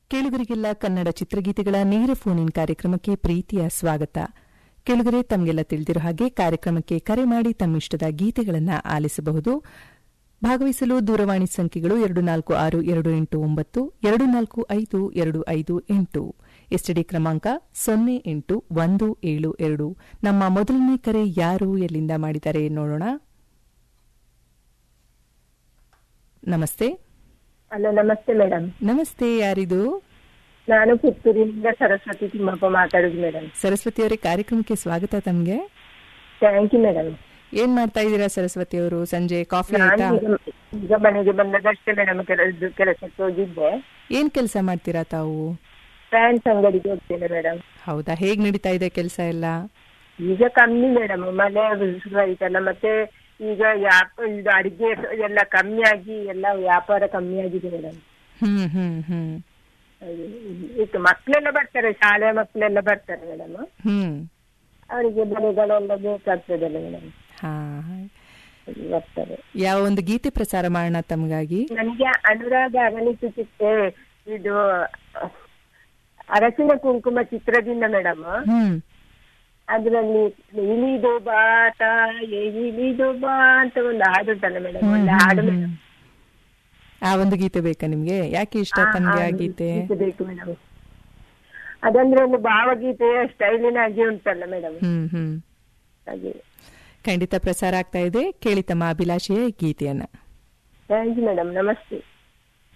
ಕೇಳುಗರಿಗೆಲ್ಲ ಕನ್ನಡ ಚಿತ್ರಗೀತೆಗಳ ನೇರ ಫೋನ್ ಇನ್ ಕಾರ್ಯಕ್ರಮಕ್ಕೆ ಪ್ರೀತಿಯ ಸ್ವಾಗತ ಕೇಳುಗರೆ ತಮಗೆಲ್ಲ ತಿಳಿದಿರೋ ಹಾಗೆ ಕಾರ್ಯಕ್ರಮಕ್ಕೆ ಕರೆ ಮಾಡಿ ತಮ್ಮಿಷ್ಟದ ಗೀತೆಗಳನ್ನು ಆಲಿಸಬಹುದು ಭಾಗವಹಿಸಲು ದೂರವಾಣಿ ಸಂಖ್ಯೆಗಳು ಎರಡು ನಾಲ್ಕು ಆರು ಎರಡು ಎಂಟು ಒಂಬತ್ತು ಎರಡು ನಾಲ್ಕು ಐದು ಎರಡು ಐದು ಎಂಟು ಎಸ್ಟಿಡಿ ಕ್ರಮಾಂಕ ಸೊನ್ನೆ ಎಂಟು ಒಂದು ಏಳು ಎರಡು ನಮ್ಮ ಮೊದಲನೇ ಕರೆ ಯಾರು ಎಲ್ಲಿಂದ ಮಾಡಿದ್ದಾರೆ ನೋಡೋಣ ನಮಸ್ತೆ ಹಲೋ ನಮಸ್ತೆ ಮೇಡಮ್ ನಮಸ್ತೆ ಯಾರಿದು ನಾನು ಪುತ್ತೂರಿನಿಂದ ಸರಸ್ವತಿ ತಿಮ್ಮಪ್ಪ ಮಾತಾಡುದು ಮೇಡಮ್ ಸರಸ್ವತಿ ಅವರೇ ಕಾರ್ಯಕ್ರಮಕ್ಕೆ ಸ್ವಾಗತ ತಮ್ಗೆ ಥ್ಯಾಂಕ್ ಯು ಮೇಡಮ್ ಏನ್ ಮಾಡ್ತಾ ಇದ್ದೀರಾ ಸರಸ್ವತಿ ಅವರು ಸಂಜೆ ಕಾಫಿ ನಾನು ಆಯ್ತಾ ಈಗ ಈಗ ಮನೆಗೆ ಬಂದದಷ್ಟೇ ಮೇಡಮ್ ಕೆಲಸ ಕೆಲಸಕ್ಕೆ ಹೋಗಿದ್ದೆ ಏನ್ ಕೆಲಸ ಮಾಡ್ತೀರಾ ತಾವು ಫ್ಯಾನ್ಸ್ ಅಂಗಡಿಗೆ ಹೋಗ್ತೇನೆ ಮೇಡಮ್ ಹೌದಾ ಹೇಗ್ ನಡೀತಾ ಇದೆ ಕೆಲಸ ಎಲ್ಲ ಈಗ ಕಮ್ಮಿ ಮೇಡಮ್ ಮಳೆ ಶುರುವಾಯ್ತಲ್ಲ ಮತ್ತೆ ಈಗ ಯಾಪ ಇದು ಅಡಿಗೆ ಎಲ್ಲ ಕಮ್ಮಿ ಆಗಿ ಎಲ್ಲ ವ್ಯಾಪಾರ ಕಮ್ಮಿ ಆಗಿದೆ ಮೇಡಮ್ ಹ್ಮ್ ಹ್ಮ್ ಹ್ಮ್ ಇದು ಮಕ್ಕಳೆಲ್ಲ ಬರ್ತಾರೆ ಶಾಲೆ ಮಕ್ಕಳೆಲ್ಲ ಬರ್ತಾರೆ ಮೇಡಮ್ ಹ್ಮ್ ಅವರಿಗೆ ಬೆಳೆಗಳೆಲ್ಲ ಬೇಕಾಗ್ತದಲ್ಲ ಮೇಡಮ್ ಹಾ ಬರ್ತಾರೆ ಯಾವ ಒಂದು ಗೀತೆ ಪ್ರಸಾರ ಮಾಡೋಣ ತಮಗಾಗಿ ನನಗೆ ಅನುರಾಗ ಅಗಣಿಸುತ್ತಿತ್ತೆ ಇದು ಅರಸಿನ ಕುಂಕುಮ ಚಿತ್ರದಿಂದ ಮೇಡಮ್ ಹ್ಮ್ ಅದರಲ್ಲಿ ಇಳಿದು ಬಾಟ ಇಳಿದು ಬಾ ಅಂತ ಒಂದು ಹಾಡು ಉಂಟಲ್ಲ ಮೇಡಮ್ ಒಂದು ಹಾಡು ಮೇಡಮ್ ಆ ಒಂದು ಗೀತೆ ಬೇಕಾ ನಿಮ್ಗೆ ಯಾಕೆ ಇಷ್ಟ ತಮ್ಗೆ ಆ ಗೀತೆ ಬೇಕು ಮೇಡಮ್ ಅದಂದ್ರೆ ಒಂದು ಭಾವಗೀತೆಯ ಸ್ಟೈಲಿನ ಹಾಗೆ ಉಂಟಲ್ಲ ಮೇಡಮ್ ಹ್ಮ್ ಹ್ಮ್ ಹಾಗೆ ಖಂಡಿತ ಪ್ರಸಾರ ಆಗ್ತಾ ಇದೆ ಕೇಳಿ ತಮ್ಮ ಅಭಿಲಾಷೆಯ ಗೀತೆಯನ್ನ ಥ್ಯಾಂಕ್ ಯು ಮೇಡಮ್ ನಮಸ್ತೆ